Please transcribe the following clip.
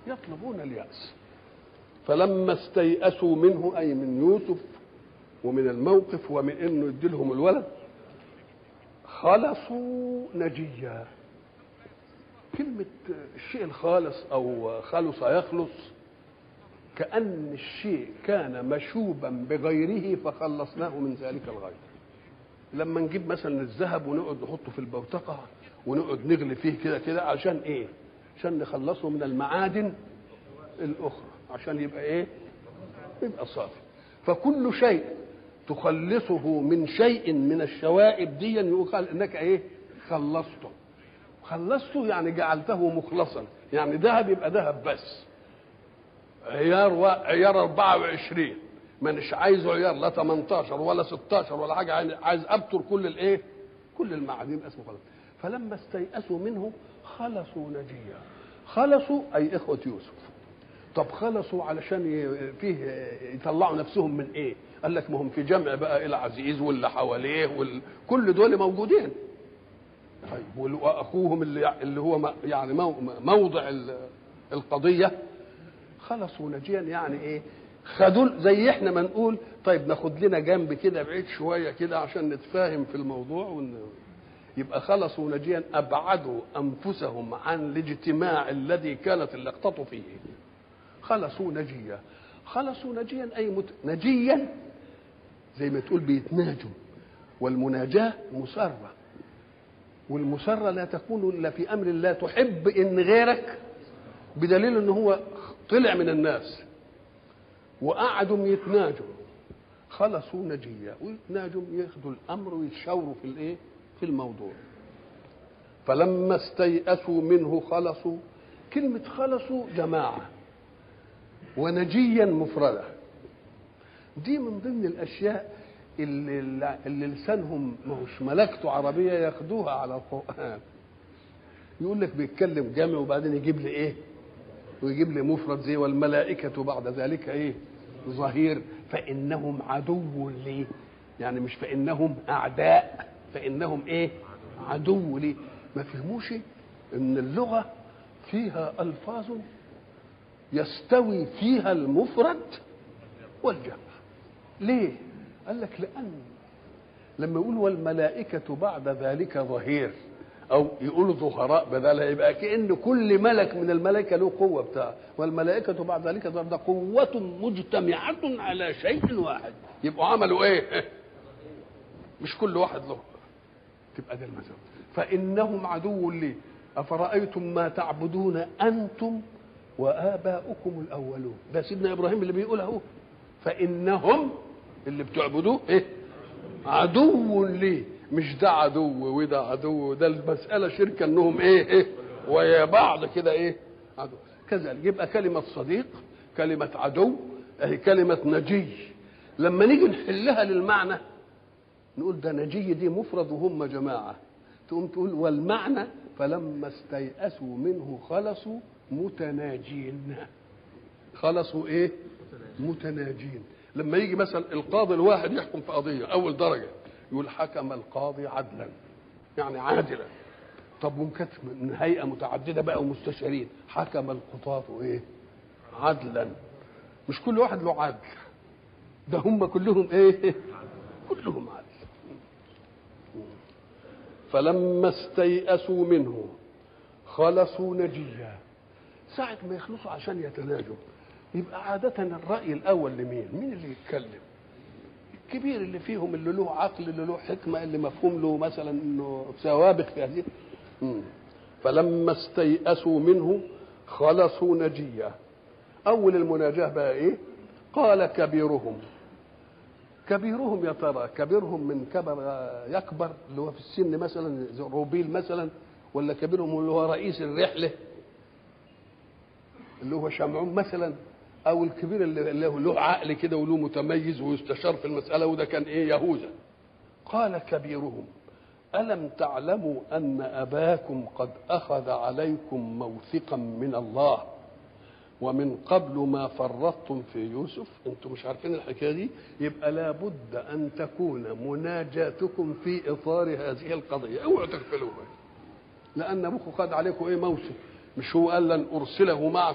يطلبون اليأس فلما استيأسوا منه أي من يوسف ومن الموقف ومن انه يدي لهم الولد خلصوا نجيا كلمة الشيء الخالص أو خلص يخلص كأن الشيء كان مشوبا بغيره فخلصناه من ذلك الغير لما نجيب مثلا الذهب ونقعد نحطه في البوتقة ونقعد نغلي فيه كده كده عشان ايه عشان نخلصه من المعادن الأخرى عشان يبقى ايه يبقى صافي فكل شيء تخلصه من شيء من الشوائب دي يقال انك ايه خلصته خلصته يعني جعلته مخلصا يعني ذهب يبقى ذهب بس عيار و... عيار 24 مانيش عايزه عيار لا 18 ولا 16 ولا حاجه عايز ابتر كل الايه كل المعادن اسمه خلص فلما استيأسوا منه خلصوا نجيا خلصوا اي اخوه يوسف طب خلصوا علشان فيه يطلعوا نفسهم من ايه قال لك ما هم في جمع بقى العزيز واللي حواليه وال... كل دول موجودين طيب واخوهم اللي اللي هو يعني موضع القضيه خلصوا نجيا يعني ايه خدوا زي احنا ما نقول طيب ناخد لنا جنب كده بعيد شويه كده عشان نتفاهم في الموضوع ون... يبقى خلصوا نجيا ابعدوا انفسهم عن الاجتماع الذي كانت اللقطه فيه خلصوا نجيا خلصوا نجيا اي مت... نجيا زي ما تقول بيتناجوا والمناجاه مسره والمسره لا تكون الا في امر لا تحب ان غيرك بدليل ان هو طلع من الناس وقعدوا يتناجوا خلصوا نجيا ويتناجوا ياخدوا الامر ويتشاوروا في الايه في الموضوع فلما استيأسوا منه خلصوا كلمة خلصوا جماعة ونجيا مفردة دي من ضمن الأشياء اللي, اللي لسانهم مش ملكته عربية ياخدوها على القرآن يقول لك بيتكلم جامع وبعدين يجيب لي ايه ويجيب لي مفرد زي والملائكة بعد ذلك ايه ظهير فإنهم عدو لي يعني مش فإنهم أعداء فإنهم ايه عدو لي ما فهموش ان اللغة فيها ألفاظ يستوي فيها المفرد والجمع ليه قال لك لأن لما يقول والملائكة بعد ذلك ظهير أو يقولوا ظهراء بدلها يبقى كأن كل ملك من الملائكة له قوة بتاعه والملائكة بعد ذلك ظهر ده قوة مجتمعة على شيء واحد يبقوا عملوا إيه؟ مش كل واحد له تبقى ده المذهب فإنهم عدو لي أفرأيتم ما تعبدون أنتم وآباؤكم الأولون ده سيدنا إبراهيم اللي بيقول أهو فإنهم اللي بتعبدوه إيه عدو لي مش ده عدو وده عدو ده المسألة شركة إنهم إيه إيه ويا بعض كده إيه عدو كذلك يبقى كلمة صديق كلمة عدو أهي كلمة نجي لما نيجي نحلها للمعنى نقول ده نجي دي مفرد وهم جماعة تقوم تقول والمعنى فلما استيأسوا منه خلصوا متناجين خلصوا ايه متناجين لما يجي مثلا القاضي الواحد يحكم في قضية أول درجة يقول حكم القاضي عدلا يعني عادلا طب وكانت من هيئة متعددة بقى ومستشارين حكم القضاة ايه عدلا مش كل واحد له عدل ده هم كلهم ايه كلهم عدل فلما استيأسوا منه خلصوا نجيا ساعة ما يخلصوا عشان يتناجوا يبقى عادة الرأي الأول لمين؟ مين اللي يتكلم؟ الكبير اللي فيهم اللي له عقل اللي له حكمة اللي مفهوم له مثلا انه سوابق في هذه فلما استيأسوا منه خلصوا نجيا أول المناجاة بقى إيه؟ قال كبيرهم كبيرهم يا ترى كبيرهم من كبر يكبر اللي هو في السن مثلا روبيل مثلا ولا كبيرهم اللي هو رئيس الرحله اللي هو شمعون مثلا او الكبير اللي له له عقل كده وله متميز ويستشار في المساله وده كان ايه يهوذا قال كبيرهم الم تعلموا ان اباكم قد اخذ عليكم موثقا من الله ومن قبل ما فرطتم في يوسف انتم مش عارفين الحكايه دي يبقى لابد ان تكون مناجاتكم في اطار هذه القضيه اوعوا تغفلوها لان ابوكم خد عليكم ايه موثق مش هو قال لن ارسله معكم